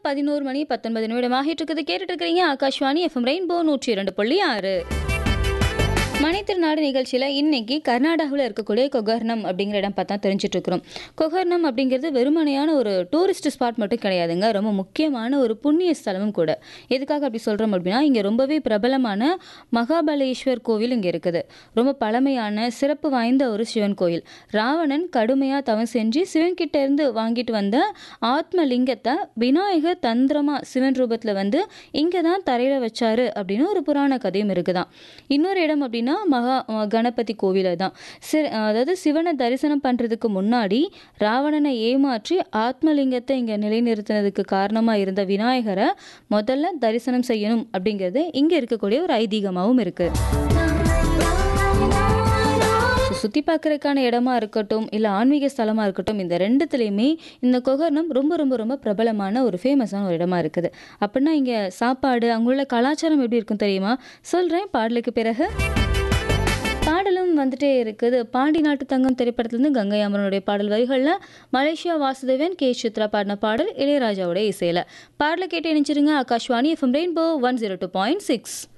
பதினோரு மணி பத்தொன்பது நிமிடம் ஆகிட்டு இருக்குது கேட்டுட்டு இருக்கிறீங்க ஆகாஷ்வாணி எஃப்எம் ரெயின்போ நூற்றி இரண்டு புள்ளி ஆறு மணித்திருநாடு நிகழ்ச்சியில் இன்னைக்கு கர்நாடகாவில் இருக்கக்கூடிய கொகர்ணம் அப்படிங்கிற இடம் பார்த்தா தெரிஞ்சுட்டு இருக்கிறோம் கொகர்ணம் அப்படிங்கிறது வெறுமனையான ஒரு டூரிஸ்ட் ஸ்பாட் மட்டும் கிடையாதுங்க ரொம்ப முக்கியமான ஒரு புண்ணிய ஸ்தலமும் கூட எதுக்காக அப்படி சொல்கிறோம் அப்படின்னா இங்கே ரொம்பவே பிரபலமான மகாபலேஸ்வர் கோவில் இங்கே இருக்குது ரொம்ப பழமையான சிறப்பு வாய்ந்த ஒரு சிவன் கோயில் ராவணன் கடுமையாக தவம் செஞ்சு சிவன்கிட்ட இருந்து வாங்கிட்டு வந்த ஆத்ம லிங்கத்தை விநாயகர் தந்திரமா சிவன் ரூபத்தில் வந்து இங்கே தான் தரையில் வச்சாரு அப்படின்னு ஒரு புராண கதையும் இருக்குதான் இன்னொரு இடம் அப்படின்னா மகா அஹ் கணபதி கோவில் தான் சி அதாவது சிவனை தரிசனம் பண்ணுறதுக்கு முன்னாடி ராவணனை ஏமாற்றி ஆத்மலிங்கத்தை இங்கே நிலைநிறுத்தினதுக்கு காரணமாக இருந்த விநாயகரை முதல்ல தரிசனம் செய்யணும் அப்படிங்கிறது இங்கே இருக்கக்கூடிய ஒரு ஐதீகமாகவும் இருக்குது சுற்றி பார்க்கறதுக்கான இடமா இருக்கட்டும் இல்லை ஆன்மீக ஸ்தலமாக இருக்கட்டும் இந்த ரெண்டுத்துலேயுமே இந்த கொகர்ணம் ரொம்ப ரொம்ப ரொம்ப பிரபலமான ஒரு ஃபேமஸான ஒரு இடமா இருக்குது அப்படின்னா இங்கே சாப்பாடு அங்குள்ள கலாச்சாரம் எப்படி இருக்கும் தெரியுமா சொல்கிறேன் பாடலுக்கு பிறகு பாடலும் வந்துட்டே இருக்குது பாண்டி நாட்டு தங்கம் திரைப்படத்துலேருந்து கங்கை அமரனுடைய பாடல் வரிகளில் மலேசியா வாசுதேவன் கே சித்ரா பாடின பாடல் இளையராஜாவோட இசையில் பாடலை கேட்டு இணைச்சிருங்க Akashvani FM Rainbow one zero two point six